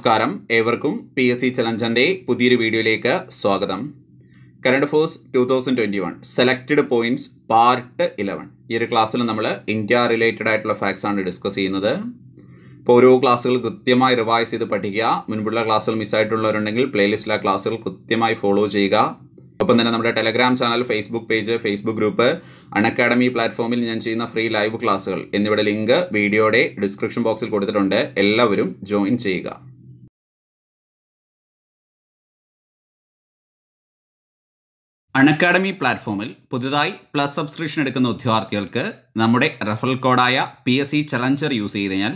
നമസ്കാരം ഏവർക്കും P S C ചലഞ്ചറിൻ്റെ പുതിയൊരു വീഡിയോയിലേക്ക് സ്വാഗതം current force two thousand twenty one selected points part eleven ഈ ഒരു ക്ലാസ്സിൽ നമ്മൾ ഇന്ത്യ റിലേറ്റഡ് ആയിട്ടുള്ള ഫാക്ട്സ് ആണ് ഡിസ്കസ് ചെയ്യുന്നത് ഇപ്പോൾ ഓരോ ക്ലാസ്സുകൾ കൃത്യമായി റിവൈസ് ചെയ്ത് പഠിക്കുക മുൻപുള്ള ക്ലാസ്സുകൾ മിസ്സായിട്ടുള്ളവരുണ്ടെങ്കിൽ പ്ലേലിസ്റ്റിലെ ക്ലാസ്സുകൾ കൃത്യമായി ഫോളോ ചെയ്യുക ഒപ്പം തന്നെ നമ്മുടെ Telegram channel Facebook page Facebook group Unacademy പ്ലാറ്റ്ഫോമിൽ ഞാൻ ചെയ്യുന്ന ഫ്രീ ലൈവ് ക്ലാസ്സുകൾ എന്നിവയുടെ ലിങ്ക് വീഡിയോയുടെ ഡിസ്ക്രിപ്ഷൻ ബോക്സിൽ കൊടുത്തിട്ടുണ്ട് എല്ലാവരും ജോയിൻ ചെയ്യുക അൺഅക്കാഡമി പ്ലാറ്റ്ഫോമിൽ പുതുതായി പ്ലസ് സബ്സ്ക്രിപ്ഷൻ എടുക്കുന്ന ഉദ്യോഗാർത്ഥികൾക്ക് നമ്മുടെ റെഫറൽ കോഡായ P S C challenger use ചെയ്ത് കഴിഞ്ഞാൽ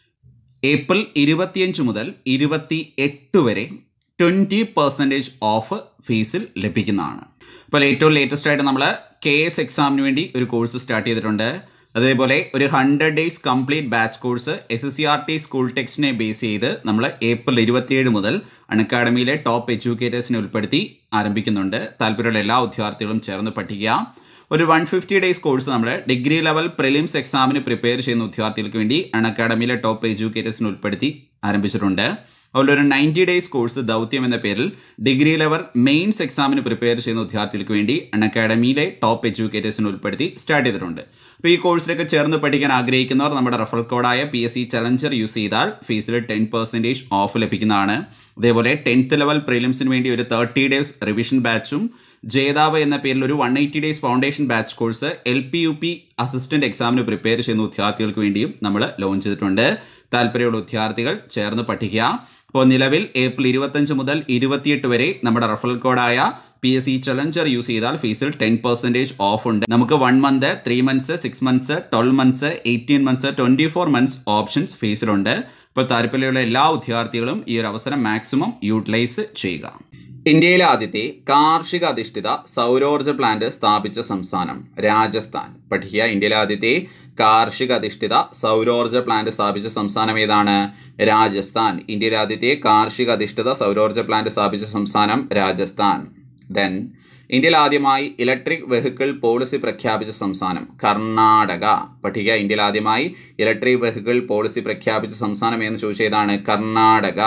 ഏപ്രിൽ ഇരുപത്തിയഞ്ച് മുതൽ ഇരുപത്തി എട്ട് വരെ ട്വൻറ്റി പെർസെൻറ്റേജ് ഓഫ് ഫീസിൽ ലഭിക്കുന്നതാണ് അപ്പോൾ ഏറ്റവും ലേറ്റസ്റ്റ് ആയിട്ട് നമ്മൾ കെ എസ് എക്സാമിന് വേണ്ടി ഒരു കോഴ്സ് സ്റ്റാർട്ട് ചെയ്തിട്ടുണ്ട് അതേപോലെ ഒരു hundred days complete batch course S S C R T school ടെക്സ്റ്റിനെ ബേസ് ചെയ്ത് നമ്മൾ ഏപ്രിൽ ഇരുപത്തിയേഴ് മുതൽ അൺഅക്കാഡമിയിലെ ടോപ്പ് എഡ്യൂക്കേറ്റേഴ്സിനെ ഉൾപ്പെടുത്തി ആരംഭിക്കുന്നുണ്ട് താല്പര്യമുള്ള എല്ലാ ഉദ്യോഗാർത്ഥികളും ചേർന്ന് പഠിക്കുക ഒരു വൺ ഫിഫ്റ്റി ഡേയ്സ് കോഴ്സ് നമ്മൾ ഡിഗ്രി ലെവൽ പ്രിലിംസ് എക്സാമിന് പ്രിപ്പയർ ചെയ്യുന്ന ഉദ്യോഗാർത്ഥികൾക്ക് വേണ്ടി അൺഅക്കാഡമിയിലെ ടോപ്പ് എഡ്യൂക്കേറ്റേഴ്സിനെ ഉൾപ്പെടുത്തി ആരംഭിച്ചിട്ടുണ്ട് അതുപോലെ ഒരു നയൻറ്റി ഡേയ്സ് കോഴ്സ് ദൗത്യം എന്ന പേരിൽ ഡിഗ്രി ലെവൽ മെയിൻസ് എക്സാമിന് പ്രിപ്പയർ ചെയ്യുന്ന വിദ്യാർത്ഥികൾക്ക് വേണ്ടി അൺ അക്കാഡമിയിലെ ടോപ്പ് എഡ്യൂക്കേറ്റേഴ്സിനെ ഉൾപ്പെടുത്തി സ്റ്റാർട്ട് ചെയ്തിട്ടുണ്ട് അപ്പോൾ ഈ കോഴ്സിലേക്ക് ചേർന്ന് പഠിക്കാൻ ആഗ്രഹിക്കുന്നവർ നമ്മുടെ റഫറൽ കോഡായ P S C challenger use ചെയ്താൽ ഫീസിൽ ടെൻ പെർസെൻറ്റേജ് ഓഫ് ലഭിക്കുന്നതാണ് അതേപോലെ ടെൻത്ത് ലെവൽ പ്രിലിംസിന് വേണ്ടി ഒരു തേർട്ടി ഡേയ്സ് റിവിഷൻ ബാച്ചും ജേതാവ് എന്ന പേരിൽ ഒരു one eighty days foundation batch course L P U P assistant എക്സാമിന് പ്രിപ്പയർ ചെയ്യുന്ന വിദ്യാർത്ഥികൾക്ക് വേണ്ടിയും നമ്മൾ ലോഞ്ച് ചെയ്തിട്ടുണ്ട് താല്പര്യമുള്ള വിദ്യാർത്ഥികൾ ചേർന്ന് പഠിക്കുക അപ്പോൾ നിലവിൽ ഏപ്രിൽ ഇരുപത്തഞ്ച് മുതൽ ഇരുപത്തിയെട്ട് വരെ നമ്മുടെ റഫറൽ കോഡായ P S C challenger use ചെയ്താൽ ഫീസിൽ ടെൻ പെർസെൻറ്റേജ് ഓഫ് ഉണ്ട് നമുക്ക് one month three months six months twelve months eighteen months twenty four months options ഫീസിലുണ്ട് അപ്പോൾ താല്പര്യമുള്ള എല്ലാ വിദ്യാർത്ഥികളും ഈ ഒരു അവസരം മാക്സിമം യൂട്ടിലൈസ് ചെയ്യുക ഇന്ത്യയിലെ ആദ്യത്തെ കാർഷിക അധിഷ്ഠിത സൗരോർജ്ജ പ്ലാന്റ് സ്ഥാപിച്ച സംസ്ഥാനം രാജസ്ഥാൻ പഠിക്കുക ഇന്ത്യയിലെ ആദ്യത്തെ കാർഷിക അധിഷ്ഠിത സൗരോർജ്ജ പ്ലാന്റ് സ്ഥാപിച്ച സംസ്ഥാനം ഏതാണ് രാജസ്ഥാൻ ഇന്ത്യയിലെ ആദ്യത്തെ കാർഷിക അധിഷ്ഠിത സൗരോർജ്ജ പ്ലാന്റ് സ്ഥാപിച്ച സംസ്ഥാനം രാജസ്ഥാൻ ദെൻ ഇന്ത്യയിൽ ആദ്യമായി ഇലക്ട്രിക് വെഹിക്കിൾ പോളിസി പ്രഖ്യാപിച്ച സംസ്ഥാനം കർണാടക പഠിക്കുക ഇന്ത്യയിൽ ആദ്യമായി ഇലക്ട്രിക് വെഹിക്കിൾ പോളിസി പ്രഖ്യാപിച്ച സംസ്ഥാനം എന്ന് ചോദിച്ചതാണ് കർണാടക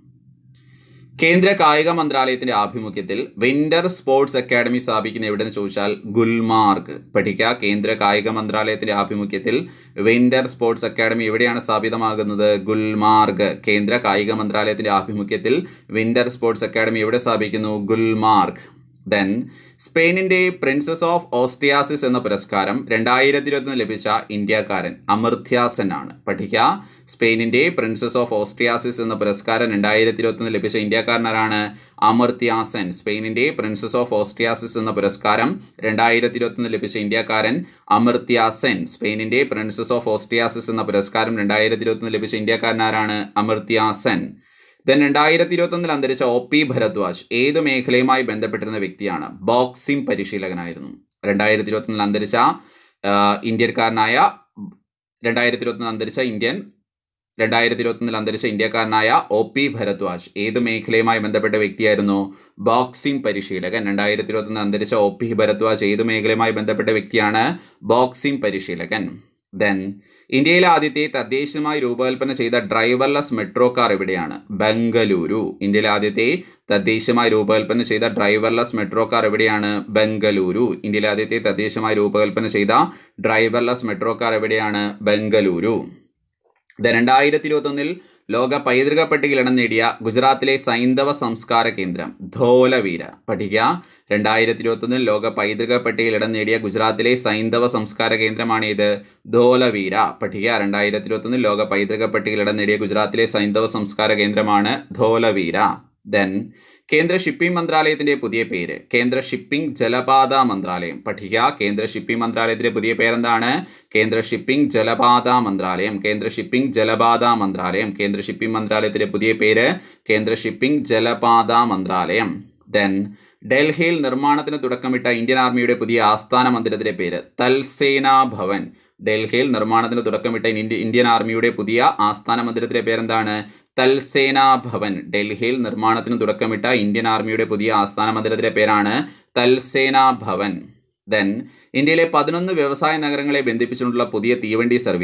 കേന്ദ്ര കായിക മന്ത്രാലയത്തിന്റെ ആഭിമുഖ്യത്തിൽ വിന്റർ സ്പോർട്സ് അക്കാദമി സ്ഥാപിക്കുന്ന എവിടെന്ന് ചോദിച്ചാൽ ഗുൽമാർഗ് പഠിക്കുക കേന്ദ്ര കായിക മന്ത്രാലയത്തിന്റെ ആഭിമുഖ്യത്തിൽ വിന്റർ സ്പോർട്സ് അക്കാദമി എവിടെയാണ് സ്ഥാപിതമാകുന്നത് ഗുൽമാർഗ് കേന്ദ്ര കായിക മന്ത്രാലയത്തിന്റെ ആഭിമുഖ്യത്തിൽ വിന്റർ സ്പോർട്സ് അക്കാദമി എവിടെ സ്ഥാപിക്കുന്നു ഗുൽമാർഗ് ദെൻ സ്പെയിനിന്റെ പ്രിൻസസ് ഓഫ് ഓസ്റ്റിയാസിസ് എന്ന പുരസ്കാരം രണ്ടായിരത്തി ഇരുപത്തൊന്ന് ലഭിച്ച ഇന്ത്യക്കാരൻ അമർത്യാസൻ ആണ് പഠിക്കുക സ്പെയിനിന്റെ പ്രിൻസസ് ഓഫ് ഓസ്ട്രിയാസിസ് എന്ന പുരസ്കാരം രണ്ടായിരത്തി ഇരുപത്തൊന്ന് ലഭിച്ച ഇന്ത്യക്കാരനാണ് അമർത്യാസൻ സ്പെയിനിന്റെ പ്രിൻസസ് ഓഫ് ഓസ്ട്രിയാസിസ് എന്ന പുരസ്കാരം രണ്ടായിരത്തി ഇരുപത്തൊന്ന് ലഭിച്ച ഇന്ത്യക്കാരൻ അമർത്യാസൻ സ്പെയിനിന്റെ പ്രിൻസസ് ഓഫ് ഓസ്ട്രിയാസിസ് എന്ന പുരസ്കാരം രണ്ടായിരത്തി ഇരുപത്തൊന്ന് ലഭിച്ച ഇന്ത്യക്കാരനാരാണ് അമർത്യാസൻ ദെൻ രണ്ടായിരത്തി ഇരുപത്തൊന്നിൽ അന്തരിച്ച ഒ പി ഭരദ്വാജ് ഏത് മേഖലയുമായി ബന്ധപ്പെട്ടിരുന്ന വ്യക്തിയാണ് ബോക്സിംഗ് പരിശീലകനായിരുന്നു രണ്ടായിരത്തി ഇരുപത്തൊന്നിൽ അന്തരിച്ച ഇന്ത്യക്കാരനായ രണ്ടായിരത്തി ഇരുപത്തൊന്നിൽ അന്തരിച്ച ഇന്ത്യൻ രണ്ടായിരത്തി ഇരുപത്തൊന്നിൽ അന്തരിച്ച ഇന്ത്യക്കാരനായ ഒ പി ഭരദ്വാജ് ഏത് മേഖലയുമായി ബന്ധപ്പെട്ട വ്യക്തിയായിരുന്നു ബോക്സിംഗ് പരിശീലകൻ രണ്ടായിരത്തി ഇരുപത്തൊന്നിൽ അന്തരിച്ച ഒ പി ഭരദ്വാജ് ഏത് മേഖലയുമായി ബന്ധപ്പെട്ട വ്യക്തിയാണ് ബോക്സിംഗ് പരിശീലകൻ ദെൻ ഇന്ത്യയിലെ ആദ്യത്തെ തദ്ദേശീയമായി രൂപകൽപ്പന ചെയ്ത ഡ്രൈവർലെസ് മെട്രോ കാർ എവിടെയാണ് ബംഗളൂരു ഇന്ത്യയിലെ ആദ്യത്തെ തദ്ദേശീയമായി രൂപകൽപ്പന ചെയ്ത ഡ്രൈവർലെസ് മെട്രോ കാർ എവിടെയാണ് ബംഗളൂരു ഇന്ത്യയിലെ ആദ്യത്തെ തദ്ദേശീയമായി രൂപകൽപ്പന ചെയ്ത ഡ്രൈവർലെസ് മെട്രോ കാർ എവിടെയാണ് ബംഗളൂരു രണ്ടായിരത്തി ഇരുപത്തൊന്നിൽ ലോക പൈതൃക പട്ടികയിൽ ഇടം നേടിയ ഗുജറാത്തിലെ സൈന്ധവ സംസ്കാര കേന്ദ്രം ധോലവീര പഠിക്കുക രണ്ടായിരത്തി ഇരുപത്തൊന്നിൽ ലോക പൈതൃക പട്ടികയിൽ ഇടം നേടിയ ഗുജറാത്തിലെ സൈന്ധവ സംസ്കാര കേന്ദ്രമാണ് ഇത് ധോലവീര പഠിക്കുക രണ്ടായിരത്തി ഇരുപത്തൊന്നിൽ ലോക പൈതൃക പട്ടികയിൽ ഇടം നേടിയ ഗുജറാത്തിലെ സൈന്ധവ സംസ്കാര കേന്ദ്രമാണ് ധോലവീര ദെൻ കേന്ദ്ര ഷിപ്പിംഗ് മന്ത്രാലയത്തിന്റെ പുതിയ പേര് കേന്ദ്ര ഷിപ്പിംഗ് ജലപാത മന്ത്രാലയം പഠിക്കുക കേന്ദ്ര ഷിപ്പിംഗ് മന്ത്രാലയത്തിന്റെ പുതിയ പേരെന്താണ് കേന്ദ്ര ഷിപ്പിംഗ് ജലപാത മന്ത്രാലയം കേന്ദ്ര ഷിപ്പിംഗ് ജലപാത മന്ത്രാലയം കേന്ദ്ര ഷിപ്പിംഗ് മന്ത്രാലയത്തിന്റെ പുതിയ പേര് കേന്ദ്ര ഷിപ്പിംഗ് ജലപാത മന്ത്രാലയം ദെൻ ഡൽഹിയിൽ നിർമ്മാണത്തിന് തുടക്കമിട്ട ഇന്ത്യൻ ആർമിയുടെ പുതിയ ആസ്ഥാന മന്ദിരത്തിന്റെ പേര് തൽസേന ഭവൻ ഡൽഹിയിൽ നിർമ്മാണത്തിന് തുടക്കമിട്ട ഇന്ത്യൻ ആർമിയുടെ പുതിയ ആസ്ഥാന മന്ദിരത്തിന്റെ പേരെന്താണ് തൽസേന ഭവൻ ഡൽഹിയിൽ നിർമ്മാണത്തിന് തുടക്കമിട്ട ഇന്ത്യൻ ആർമിയുടെ പുതിയ ആസ്ഥാന മന്ദിരത്തിന്റെ പേരാണ് തൽസേന ഭവൻ ദെൻ ഇന്ത്യയിലെ പതിനൊന്ന് വ്യവസായ നഗരങ്ങളെ ബന്ധിപ്പിച്ചുകൊണ്ടുള്ള പുതിയ തീവണ്ടി service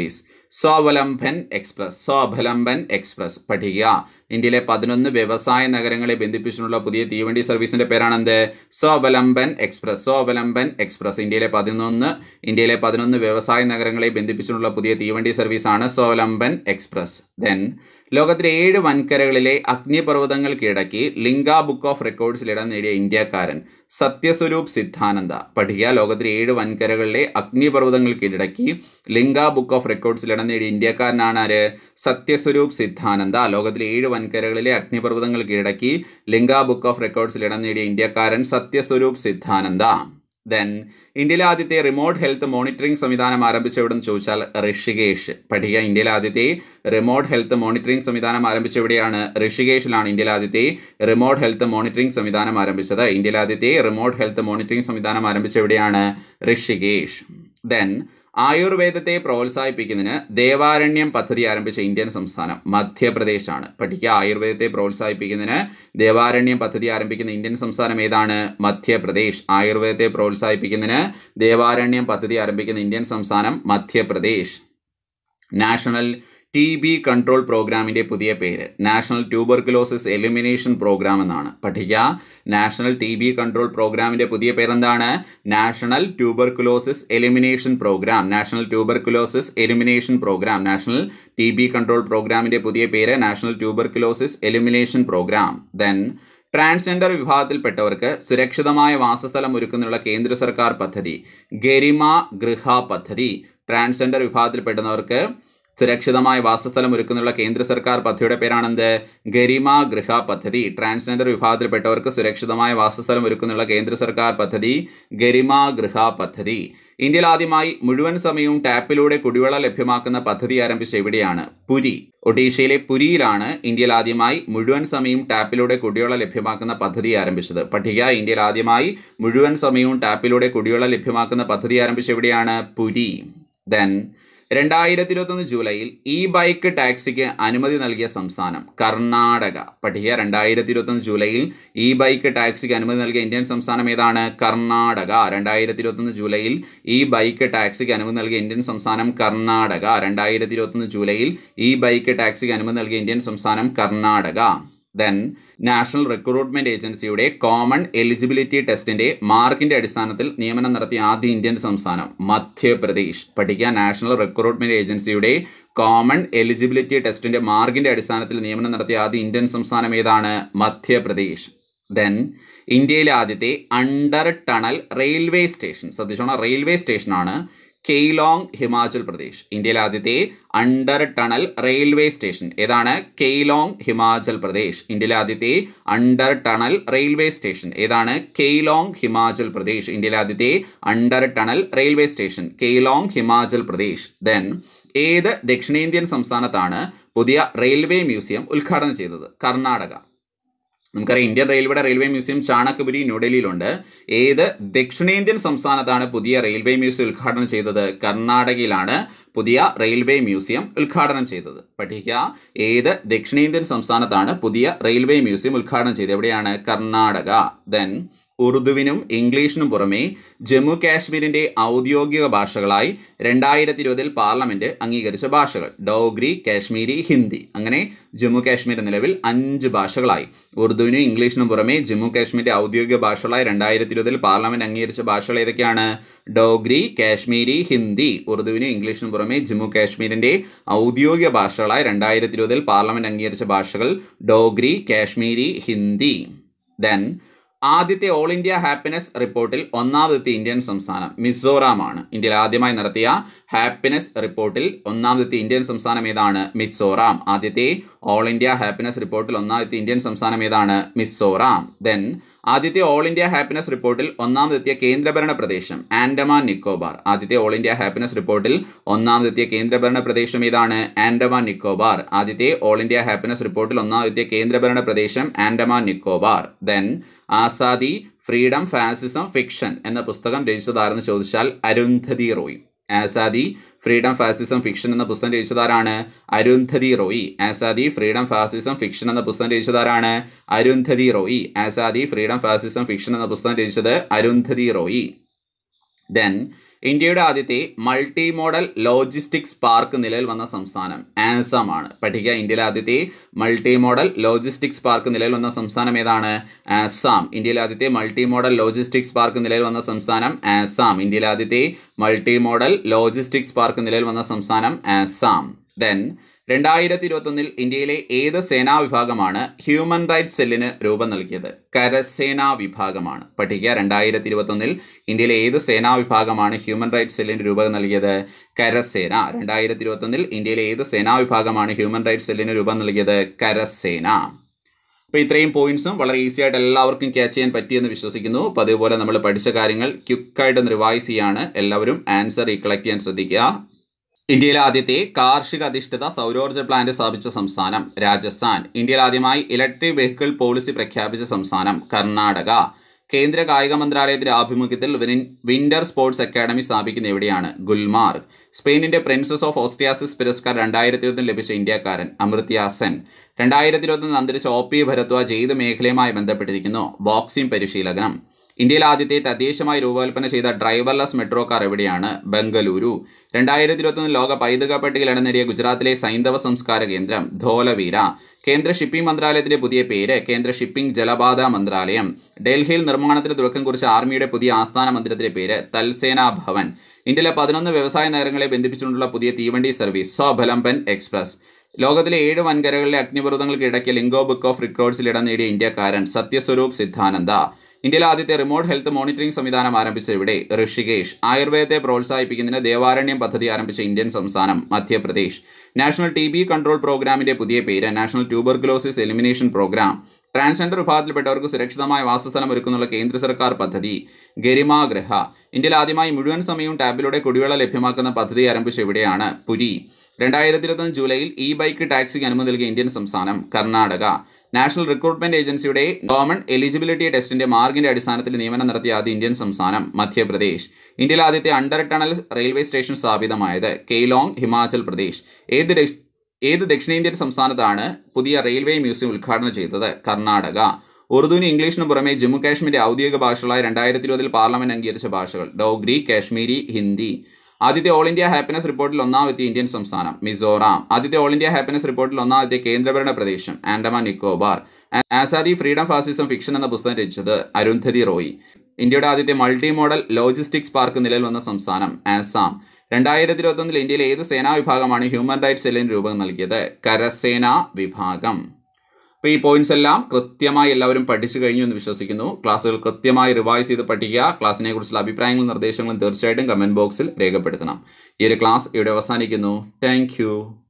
Swavalamban express Swavalamban express പഠിക്കുക ഇന്ത്യയിലെ പതിനൊന്ന് വ്യവസായ നഗരങ്ങളെ ബന്ധിപ്പിച്ചുള്ള പുതിയ തീവണ്ടി സർവീസിന്റെ പേരാണെന്ത് സ്വാവലംബൻ എക്സ്പ്രസ് സ്വാവലംബൻ എക്സ്പ്രസ് ഇന്ത്യയിലെ പതിനൊന്ന് ഇന്ത്യയിലെ പതിനൊന്ന് വ്യവസായ നഗരങ്ങളെ ബന്ധിപ്പിച്ചുള്ള പുതിയ തീവണ്ടി സർവീസാണ് സ്വാവലംബൻ എക്സ്പ്രസ് ദെൻ ലോകത്തിലെ ഏഴ് വൻകരകളിലെ അഗ്നിപർവ്വതങ്ങൾ കീഴടക്കി ലിംഗ ബുക്ക് ഓഫ് റെക്കോർഡ്സിൽ ഇടം നേടിയ ഇന്ത്യക്കാരൻ സത്യസ്വരൂപ് സിദ്ധാനന്ദ പഠിക്കുക ലോകത്തിലെ ഏഴ് വൻകരകളിലെ അഗ്നിപർവ്വതങ്ങൾ കീഴടക്കി ലിംഗ ബുക്ക് ഓഫ് റെക്കോർഡ്സിൽ ഇടം നേടിയ ഇന്ത്യക്കാരനാണ് ആര് സത്യസ്വരൂപ് സിദ്ധാനന്ദ ലോകത്തിലെ ഏഴ് വൻകരകളിലെ അഗ്നിപർവ്വതങ്ങൾ കീഴടക്കി ലിംഗ ബുക്ക് ഓഫ് റെക്കോർഡ്സിൽ ഇടം നേടിയ ഇന്ത്യക്കാരൻ സത്യസ്വരൂപ് സിദ്ധാനന്ദ ദെൻ ഇന്ത്യയിലെ ആദ്യത്തെ റിമോട്ട് ഹെൽത്ത് മോണിറ്ററിംഗ് സംവിധാനം ആരംഭിച്ച എവിടെന്ന് ചോദിച്ചാൽ ഋഷികേഷ് പഠിക്കുക ഇന്ത്യയിലെ ആദ്യത്തെ റിമോട്ട് ഹെൽത്ത് മോണിറ്ററിംഗ് സംവിധാനം ആരംഭിച്ച എവിടെയാണ് ഋഷികേഷിലാണ് ഇന്ത്യയിലെ ആദ്യത്തെ റിമോട്ട് ഹെൽത്ത് മോണിറ്ററിംഗ് സംവിധാനം ആരംഭിച്ചത് ഇന്ത്യയിലെ ആദ്യത്തെ റിമോട്ട് ഹെൽത്ത് മോണിറ്ററിംഗ് സംവിധാനം ആരംഭിച്ച എവിടെയാണ് ഋഷികേഷ് ദെൻ ആയുർവേദത്തെ പ്രോത്സാഹിപ്പിക്കുന്നതിന് ദേവാരണ്യം പദ്ധതി ആരംഭിച്ച ഇന്ത്യൻ സംസ്ഥാനം മധ്യപ്രദേശാണ് പഠിക്കുക ആയുർവേദത്തെ പ്രോത്സാഹിപ്പിക്കുന്നതിന് ദേവാരണ്യം പദ്ധതി ആരംഭിക്കുന്ന ഇന്ത്യൻ സംസ്ഥാനം ഏതാണ് മധ്യപ്രദേശ് ആയുർവേദത്തെ പ്രോത്സാഹിപ്പിക്കുന്നതിന് ദേവാരണ്യം പദ്ധതി ആരംഭിക്കുന്ന ഇന്ത്യൻ സംസ്ഥാനം Madhya Pradesh national T B control പ്രോഗ്രാമിൻ്റെ പുതിയ പേര് നാഷണൽ ട്യൂബർക്കുലോസിസ് എലിമിനേഷൻ പ്രോഗ്രാം എന്നാണ് പഠിക്കുക നാഷണൽ ടി ബി കൺട്രോൾ പ്രോഗ്രാമിൻ്റെ പുതിയ പേരെന്താണ് national tuberculosis elimination programme national tuberculosis elimination programme national T B control പ്രോഗ്രാമിൻ്റെ പുതിയ പേര് national tuberculosis elimination programme then transgender വിഭാഗത്തിൽപ്പെട്ടവർക്ക് സുരക്ഷിതമായ വാസസ്ഥലം ഒരുക്കുന്നതിനുള്ള കേന്ദ്ര സർക്കാർ പദ്ധതി ഗരിമ ഗൃഹ പദ്ധതി ട്രാൻസ്ജെൻഡർ വിഭാഗത്തിൽപ്പെടുന്നവർക്ക് സുരക്ഷിതമായ വാസസ്ഥലം ഒരുക്കുന്നതിനുള്ള കേന്ദ്ര സർക്കാർ പദ്ധതിയുടെ പേരാണെന്ത് ഗരിമ ഗൃഹ പദ്ധതി ട്രാൻസ്ജെൻഡർ വിഭാഗത്തിൽപ്പെട്ടവർക്ക് സുരക്ഷിതമായ വാസസ്ഥലം ഒരുക്കുന്നതിനുള്ള കേന്ദ്ര സർക്കാർ പദ്ധതി ഗരിമ ഗൃഹ പദ്ധതി ഇന്ത്യയിൽ ആദ്യമായി മുഴുവൻ സമയവും ടാപ്പിലൂടെ കുടിവെള്ളം ലഭ്യമാക്കുന്ന പദ്ധതി ആരംഭിച്ച എവിടെയാണ് പുരി ഒഡീഷയിലെ പുരിയിലാണ് ഇന്ത്യയിൽ ആദ്യമായി മുഴുവൻ സമയവും ടാപ്പിലൂടെ കുടിവെള്ളം ലഭ്യമാക്കുന്ന പദ്ധതി ആരംഭിച്ചത് പഠിക്കുക ഇന്ത്യയിൽ ആദ്യമായി മുഴുവൻ സമയവും ടാപ്പിലൂടെ കുടിവെള്ളം ലഭ്യമാക്കുന്ന പദ്ധതി ആരംഭിച്ച എവിടെയാണ് പുരി ദെൻ രണ്ടായിരത്തി ഇരുപത്തൊന്ന് ജൂലൈയിൽ ഇ ബൈക്ക് ടാക്സിക്ക് അനുമതി നൽകിയ സംസ്ഥാനം കർണാടക പഠിക്കുക രണ്ടായിരത്തി ഇരുപത്തൊന്ന് ജൂലൈയിൽ ഇ ബൈക്ക് ടാക്സിക്ക് അനുമതി നൽകിയ ഇന്ത്യൻ സംസ്ഥാനം ഏതാണ് കർണാടക രണ്ടായിരത്തി ഇരുപത്തൊന്ന് ജൂലൈയിൽ ഇ ബൈക്ക് ടാക്സിക്ക് അനുമതി നൽകിയ ഇന്ത്യൻ സംസ്ഥാനം കർണാടക രണ്ടായിരത്തി ഇരുപത്തൊന്ന് ജൂലൈയിൽ ഇ ബൈക്ക് ടാക്സിക്ക് അനുമതി നൽകിയ ഇന്ത്യൻ സംസ്ഥാനം കർണാടക ദെൻ നാഷണൽ റിക്രൂട്ട്മെന്റ് ഏജൻസിയുടെ കോമൺ എലിജിബിലിറ്റി ടെസ്റ്റിന്റെ മാർക്കിന്റെ അടിസ്ഥാനത്തിൽ നിയമനം നടത്തിയ ആദ്യ ഇന്ത്യൻ സംസ്ഥാനം മധ്യപ്രദേശ് പഠിക്കാൻ നാഷണൽ റിക്രൂട്ട്മെന്റ് ഏജൻസിയുടെ കോമൺ എലിജിബിലിറ്റി ടെസ്റ്റിന്റെ മാർക്കിന്റെ അടിസ്ഥാനത്തിൽ നിയമനം നടത്തിയ ആദ്യ ഇന്ത്യൻ സംസ്ഥാനം ഏതാണ് മധ്യപ്രദേശ് ദെൻ ഇന്ത്യയിലെ ആദ്യത്തെ അണ്ടർ ടണൽ റെയിൽവേ സ്റ്റേഷൻ ശ്രദ്ധിച്ചോണം റെയിൽവേ സ്റ്റേഷനാണ് കെയ്ലോങ് ഹിമാചൽ പ്രദേശ് ഇന്ത്യയിലെ ആദ്യത്തെ അണ്ടർ ടണൽ റെയിൽവേ സ്റ്റേഷൻ ഏതാണ് കെയ്ലോങ് ഹിമാചൽ പ്രദേശ് ഇന്ത്യയിലെ ആദ്യത്തെ അണ്ടർ ടണൽ റെയിൽവേ സ്റ്റേഷൻ ഏതാണ് കെയ്ലോങ് ഹിമാചൽ പ്രദേശ് ഇന്ത്യയിലെ ആദ്യത്തെ under tunnel railway station Keylong Himachal Pradesh then ഏത് ദക്ഷിണേന്ത്യൻ സംസ്ഥാനത്താണ് പുതിയ റെയിൽവേ മ്യൂസിയം ഉദ്ഘാടനം ചെയ്തത് കർണാടക നമുക്കറിയാം ഇന്ത്യൻ റെയിൽവേയുടെ റെയിൽവേ മ്യൂസിയം ചാണകപുരി ന്യൂഡൽഹിയിലുണ്ട് ഏത് ദക്ഷിണേന്ത്യൻ സംസ്ഥാനത്താണ് പുതിയ റെയിൽവേ മ്യൂസിയം ഉദ്ഘാടനം ചെയ്തത് കർണാടകയിലാണ് പുതിയ റെയിൽവേ മ്യൂസിയം ഉദ്ഘാടനം ചെയ്തത് പഠിക്കുക ഏത് ദക്ഷിണേന്ത്യൻ സംസ്ഥാനത്താണ് പുതിയ റെയിൽവേ മ്യൂസിയം ഉദ്ഘാടനം ചെയ്തത് എവിടെയാണ് കർണാടക ദെൻ ഉറുദുവിനും ഇംഗ്ലീഷിനും പുറമെ ജമ്മു കാശ്മീരിന്റെ ഔദ്യോഗിക ഭാഷകളായി രണ്ടായിരത്തി ഇരുപതിൽ പാർലമെന്റ് അംഗീകരിച്ച ഭാഷകൾ ഡോഗ്രി കാശ്മീരി ഹിന്ദി അങ്ങനെ ജമ്മു കാശ്മീർ നിലവിൽ അഞ്ച് ഭാഷകളായി ഉറുദുവിനും ഇംഗ്ലീഷിനും പുറമെ ജമ്മു കാശ്മീരിന്റെ ഔദ്യോഗിക ഭാഷകളായി രണ്ടായിരത്തി ഇരുപതിൽ പാർലമെന്റ് അംഗീകരിച്ച ഭാഷകൾ ഏതൊക്കെയാണ് ഡോഗ്രി കാശ്മീരി ഹിന്ദി ഉറുദുവിനും ഇംഗ്ലീഷിനും പുറമെ ജമ്മു കാശ്മീരിന്റെ ഔദ്യോഗിക ഭാഷകളായി രണ്ടായിരത്തി ഇരുപതിൽ പാർലമെന്റ് അംഗീകരിച്ച ഭാഷകൾ ഡോഗ്രി കാശ്മീരി ഹിന്ദി ദെൻ ആദ്യത്തെ ഓൾ ഇന്ത്യ ഹാപ്പിനെസ് റിപ്പോർട്ടിൽ ഒന്നാമതെത്തിയ ഇന്ത്യൻ സംസ്ഥാനം മിസോറാമാണ് ഇന്ത്യയിൽ ആദ്യമായി നടത്തിയ ഹാപ്പിനെസ് റിപ്പോർട്ടിൽ ഒന്നാമതെത്തിയ ഇന്ത്യൻ സംസ്ഥാനം ഏതാണ് മിസോറാം ആദ്യത്തെ ഓൾ ഇന്ത്യ ഹാപ്പിനെസ് റിപ്പോർട്ടിൽ ഒന്നാമതെത്തിയ ഇന്ത്യൻ സംസ്ഥാനം ഏതാണ് മിസോറാം ദെൻ ആദ്യത്തെ ഓൾ ഇന്ത്യ ഹാപ്പിനെസ് റിപ്പോർട്ടിൽ ഒന്നാമതെത്തിയ കേന്ദ്രഭരണ പ്രദേശം ആൻഡമാൻ നിക്കോബാർ ആദ്യത്തെ ഓൾ ഇന്ത്യ ഹാപ്പിനെസ് റിപ്പോർട്ടിൽ ഒന്നാമതെത്തിയ കേന്ദ്രഭരണ പ്രദേശം ഏതാണ് ആൻഡമാൻ നിക്കോബാർ ആദ്യത്തെ ഓൾ ഇന്ത്യ ഹാപ്പിനെസ് റിപ്പോർട്ടിൽ ഒന്നാമതെത്തിയ കേന്ദ്രഭരണ പ്രദേശം Andaman Nicobar then Azadi freedom fascism fiction എന്ന പുസ്തകം രചിച്ചതാരെന്ന് ചോദിച്ചാൽ Arundhati Roy Azadi freedom fascism fiction എന്ന പുസ്തകം രചിച്ചതാരാണ് Arundhati Roy Azadi freedom fascism fiction എന്ന പുസ്തകം രചിച്ചതാരാണ് Arundhati Roy Azadi freedom fascism fiction എന്ന പുസ്തകം രചിച്ചത് അരുന്ധതി റോയി ദെൻ ഇന്ത്യയുടെ ആദ്യത്തെ മൾട്ടി മോഡൽ ലോജിസ്റ്റിക്സ് പാർക്ക് നിലവിൽ വന്ന സംസ്ഥാനം ആസാം ആണ് പഠിക്കുക ഇന്ത്യയിലെ ആദ്യത്തെ മൾട്ടി മോഡൽ ലോജിസ്റ്റിക്സ് പാർക്ക് നിലവിൽ വന്ന സംസ്ഥാനം ഏതാണ് ആസാം ഇന്ത്യയിലെ ആദ്യത്തെ മൾട്ടി മോഡൽ ലോജിസ്റ്റിക്സ് പാർക്ക് നിലവിൽ വന്ന സംസ്ഥാനം ആസാം ഇന്ത്യയിലെ ആദ്യത്തെ മൾട്ടി മോഡൽ ലോജിസ്റ്റിക്സ് പാർക്ക് നിലവിൽ വന്ന സംസ്ഥാനം ആസാം ദെൻ രണ്ടായിരത്തി ഇരുപത്തൊന്നിൽ ഇന്ത്യയിലെ ഏത് സേനാ വിഭാഗമാണ് ഹ്യൂമൻ റൈറ്റ്സ് സെല്ലിന് രൂപം നൽകിയത് കരസേനാ വിഭാഗമാണ് പഠിക്കുക രണ്ടായിരത്തി ഇരുപത്തൊന്നിൽ ഇന്ത്യയിലെ ഏത് സേനാ വിഭാഗമാണ് ഹ്യൂമൻ റൈറ്റ്സ് സെല്ലിന് രൂപം നൽകിയത് കരസേന രണ്ടായിരത്തി ഇരുപത്തൊന്നിൽ ഇന്ത്യയിലെ ഏത് സേനാ വിഭാഗമാണ് ഹ്യൂമൻ റൈറ്റ്സ് സെല്ലിന് രൂപം നൽകിയത് കരസേന അപ്പോൾ ഇത്രയും പോയിന്റ്സും വളരെ ഈസി ആയിട്ട് എല്ലാവർക്കും ക്യാച്ച് ചെയ്യാൻ പറ്റിയെന്ന് വിശ്വസിക്കുന്നു അപ്പോൾ അതേപോലെ നമ്മൾ പഠിച്ച കാര്യങ്ങൾ ക്വിക്കായിട്ട് റിവൈസ് ചെയ്യാണ് എല്ലാവരും ആൻസർ റീകളക്ട് ചെയ്യാൻ ശ്രദ്ധിക്കുക ഇന്ത്യയിലെ ആദ്യത്തെ കാർഷിക അധിഷ്ഠിത സൗരോർജ്ജ പ്ലാന്റ് സ്ഥാപിച്ച സംസ്ഥാനം രാജസ്ഥാൻ ഇന്ത്യയിൽ ആദ്യമായി ഇലക്ട്രിക് വെഹിക്കിൾ പോളിസി പ്രഖ്യാപിച്ച സംസ്ഥാനം കർണാടക കേന്ദ്ര കായിക മന്ത്രാലയത്തിന്റെ ആഭിമുഖ്യത്തിൽ വിൻ- വിന്റർ സ്പോർട്സ് അക്കാദമി സ്ഥാപിക്കുന്ന എവിടെയാണ് ഗുൽമാർഗ് സ്പെയിനിന്റെ പ്രിൻസസ് ഓഫ് ഓസ്ട്രിയാസിസ് പുരസ്കാരം രണ്ടായിരത്തി ഇരുപത്തിൽ ലഭിച്ച ഇന്ത്യക്കാരൻ അമൃത്യ സെൻ രണ്ടായിരത്തി ഇരുപത്തൊന്ന് അന്തരിച്ച ഒ പി ഭരദ്വാജ് ഏത് മേഖലയുമായി ബന്ധപ്പെട്ടിരിക്കുന്നു ബോക്സിംഗ് പരിശീലകനം ഇന്ത്യയിൽ ആദ്യത്തെ തദ്ദേശമായി രൂപകൽപ്പന ചെയ്ത ഡ്രൈവർലെസ് മെട്രോ കാർ എവിടെയാണ് ബംഗളൂരു രണ്ടായിരത്തി ഇരുപത്തൊന്ന് ലോക പൈതൃക പട്ടികയിൽ ഇടം നേടിയ ഗുജറാത്തിലെ സൈന്ധവ സംസ്കാര കേന്ദ്രം ധോലവീര കേന്ദ്ര ഷിപ്പിംഗ് മന്ത്രാലയത്തിന്റെ പുതിയ പേര് കേന്ദ്ര ഷിപ്പിംഗ് ജലപാത മന്ത്രാലയം ഡൽഹിയിൽ നിർമ്മാണത്തിന് തുടക്കം കുറിച്ച ആർമിയുടെ പുതിയ ആസ്ഥാന മന്ദിരത്തിന്റെ പേര് തൽസേന ഭവൻ ഇന്ത്യയിലെ പതിനൊന്ന് വ്യവസായ നഗരങ്ങളെ ബന്ധിപ്പിച്ചുകൊണ്ടുള്ള പുതിയ തീവണ്ടി സർവീസ് സ്വബലംബൻ എക്സ്പ്രസ് ലോകത്തിലെ ഏഴ് വൻകരകളിലെ അഗ്നിപർവ്വതങ്ങൾക്ക് ഇടയ്ക്ക് ലിംഗോ ബുക്ക് ഓഫ് റെക്കോർഡ്സിൽ ഇടം നേടിയ ഇന്ത്യക്കാരൻ സത്യസ്വരൂപ് സിദ്ധാനന്ദ ഇന്ത്യയിലെ ആദ്യത്തെ റിമോട്ട് ഹെൽത്ത് മോണിറ്ററിംഗ് സംവിധാനം ആരംഭിച്ച ഇവിടെ ഋഷികേഷ് ആയുർവേദത്തെ പ്രോത്സാഹിപ്പിക്കുന്നതിന് ദേവാരണ്യം പദ്ധതി ആരംഭിച്ച ഇന്ത്യൻ സംസ്ഥാനം Madhya Pradesh national T B control പ്രോഗ്രാമിന്റെ പുതിയ പേര് national tuberculosis elimination programme transgender വിഭാഗത്തിൽപ്പെട്ടവർക്ക് സുരക്ഷിതമായ വാസസ്ഥലം ഒരുക്കുന്നുള്ള കേന്ദ്ര സർക്കാർ പദ്ധതി ഗരിമാഗ്രഹ ഇന്ത്യയിൽ ആദ്യമായി മുഴുവൻ സമയവും ടാബിലൂടെ കുടിവെള്ളം ലഭ്യമാക്കുന്ന പദ്ധതി ആരംഭിച്ച എവിടെയാണ് പുരി രണ്ടായിരത്തി ഇരുപത്തൊന്ന് ജൂലൈയിൽ ഇ ബൈക്ക് ടാക്സിക്ക് അനുമതി നൽകിയ ഇന്ത്യൻ സംസ്ഥാനം കർണാടക നാഷണൽ റിക്രൂട്ട്മെന്റ് ഏജൻസിയുടെ ഗവൺമെന്റ് എലിജിബിലിറ്റി ടെസ്റ്റിന്റെ മാർഗിന്റെ അടിസ്ഥാനത്തിൽ നിയമനം നടത്തിയ ആദ്യ ഇന്ത്യൻ സംസ്ഥാനം മധ്യപ്രദേശ് ഇന്ത്യയിൽ ആദ്യത്തെ അണ്ടർ ടണൽ റെയിൽവേ സ്റ്റേഷൻ സ്ഥാപിതമായത് കെയ്ലോങ് ഹിമാചൽ പ്രദേശ് ഏത് ഡെസ്- ഏത് ദക്ഷിണേന്ത്യൻ സംസ്ഥാനത്താണ് പുതിയ റെയിൽവേ മ്യൂസിയം ഉദ്ഘാടനം ചെയ്തത് കർണാടക ഉറുദുവിന് ഇംഗ്ലീഷിന് പുറമെ ജമ്മു കാശ്മീരിന്റെ ഔദ്യോഗിക ഭാഷകളായ രണ്ടായിരത്തി ഇരുപതിൽ പാർലമെന്റ് അംഗീകരിച്ച ഭാഷകൾ ഡോഗ്രി കാശ്മീരി ഹിന്ദി ആദ്യത്തെ ഓൾ ഇന്ത്യ ഹാപ്പിനെസ് റിപ്പോർട്ടിൽ ഒന്നാമത്തെ ഇന്ത്യൻ സംസ്ഥാനം മിസോറാം ആദ്യത്തെ ഓൾ ഇന്ത്യ ഹാപ്പിനെസ് റിപ്പോർട്ടിൽ ഒന്നാമത്തെ കേന്ദ്രഭരണ പ്രദേശം ആൻഡമാൻ നിക്കോബാർ ആ- ആസാദി ഫ്രീഡം ഫാസിസം ഫിക്ഷൻ എന്ന പുസ്തകം രചിച്ചത് അരുന്ധതി റോയ് ഇന്ത്യയുടെ ആദ്യത്തെ മൾട്ടി മോഡൽ ലോജിസ്റ്റിക്സ് പാർക്ക് നിലവിൽ വന്ന സംസ്ഥാനം ആസാം രണ്ടായിരത്തി ഇരുപത്തൊന്നിൽ ഇന്ത്യയിലെ ഏത് സേനാ വിഭാഗമാണ് ഹ്യൂമൻ റൈറ്റ്സ് സെല്ലിന് രൂപം നൽകിയത് കരസേനാ വിഭാഗം അപ്പോൾ ഈ പോയിന്റ്സ് എല്ലാം കൃത്യമായി എല്ലാവരും പഠിച്ചു കഴിഞ്ഞു എന്ന് വിശ്വസിക്കുന്നു ക്ലാസ്സുകൾ കൃത്യമായി റിവൈസ് ചെയ്ത് പഠിക്കുക ക്ലാസ്സിനെ കുറിച്ചുള്ള അഭിപ്രായങ്ങളും നിർദ്ദേശങ്ങളും തീർച്ചയായിട്ടും കമൻറ്റ് ബോക്സിൽ രേഖപ്പെടുത്തണം ഈ ഒരു ക്ലാസ് ഇവിടെ അവസാനിക്കുന്നു താങ്ക്